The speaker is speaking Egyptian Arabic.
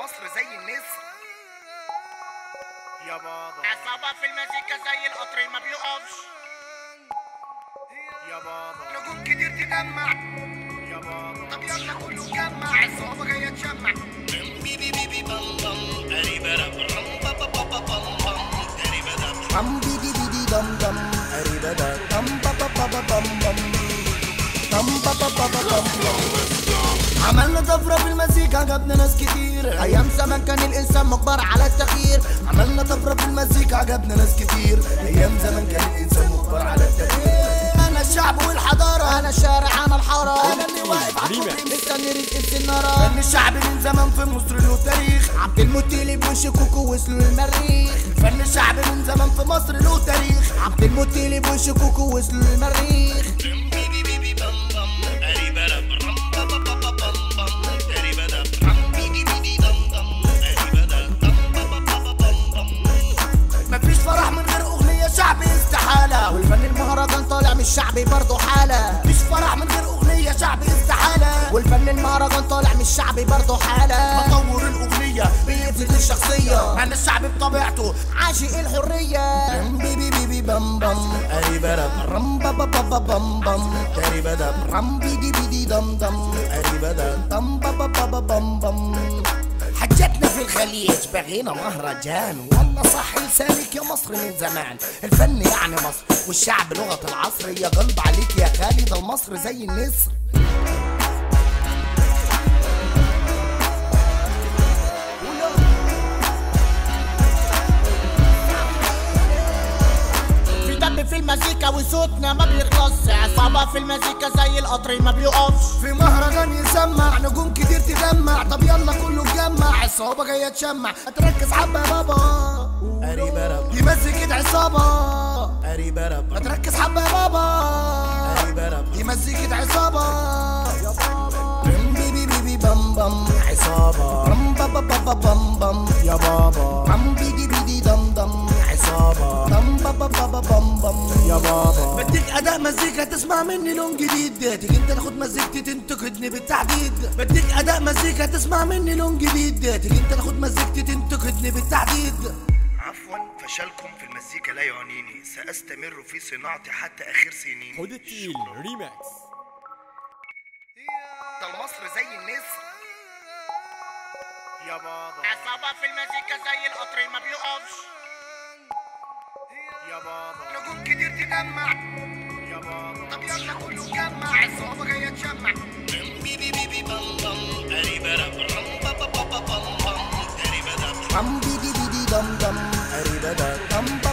مصر زي النسر يا بابا عصابة في المزيكا زي القطر ما بيقفش يا بابا نجوم كتير تدمع يا بابا طب يلا كله جمع عصابة جاية تشمع بيبي بيبي بام بام قريبة رب رم با با با با بام بام قريبة دم Bam bidi bidi dum dum, arriba da dum ba ba ba ba bum bum, dum ba ba ba ba bum bum. عملنا طفرة في المزيكا عجبنا ناس كتير أيام زمان كان الإنسان مجبر على التغيير عملنا طفرة في المزيكا عجبنا ناس كتير أيام زمان كان الإنسان مجبر على التغيير أنا الشعب والحضارة أنا الشارع أنا الحارة أنا اللي واقف على الكوبري مستني رزق السنارة فن الشعب من زمان في مصر له تاريخ عبد المطلب وشكوكو وصلوا المريخ فن الشعب من زمان في مصر له تاريخ عبد المطلب وشكوكو وصلوا المريخ بيبي بيبي بام بام قريبة رب رم با با با با بام بام قريبة دم رم بيدي بيدي دم دم قريبة دم دم با با با با بام بام مفيش فرح من غير اغنية شعبي استحالة والفن المهرجان طالع من الشعبي برضه حالة مفيش فرح من غير اغنية شعبي استحالة والفن المهرجان طالع من الشعبي برضه حالة بطور الاغنية بيفرد الشخصية انا الشعب بطبيعته عاشق الحرية بيبي بيبي بام بام قريبة رب رم با با با با بام بام قريبة دم رم بيدي بيدي دم دم قريبة دم دم با با با با بام بام حجتنا في الخليج بغينا مهرجان والله صح لسانك يا مصر من زمان الفن يعني مصر والشعب لغة العصر يا قلب عليك يا خالي ده المصر زي النسر في دم في المزيكا وصوتنا ما بيخلصش عصابة في المزيكا زي القطر ما بيقفش في مهرجان يسمع نجوم كتير تجمع طب يلا كله اتجمع الصعوبة جاية تشمع هتركز حبة يا بابا قريبة رب دي مزيكة عصابة قريبة رب هتركز حبة يا بابا قريبة رب دي مزيكة عصابة يا بابا بم بيبي بيبي بم بم عصابة بم با با با با بم بم يا بابا بم بيدي بيدي دم دم عصابة بم با با با با بم بم يا بابا بديك اداء مزيكا تسمع مني لون جديد تيجي انت تاخد مزيكتي تنتقدني بالتحديد بديك اداء مزيكا تسمع مني لون جديد تيجي انت تاخد مزيكتي تنتقدني بالتحديد عفوا فشلكم في المزيكا لا يعنيني سأستمر في صناعتي حتى آخر سنيني خد التقيل ريماكس ده مصر زي النسر يا بابا عصابة في المزيكا زي القطر ما بيقفش يا بابا نجوم كتير تدمع يا بابا طب يلا كله جمع عصابة جاية تشمع بيبي بيبي بام بام قريبة رب رم با با با با بام بام قريبة دم بم بيدي بيدي دم دم قريبة دم دم با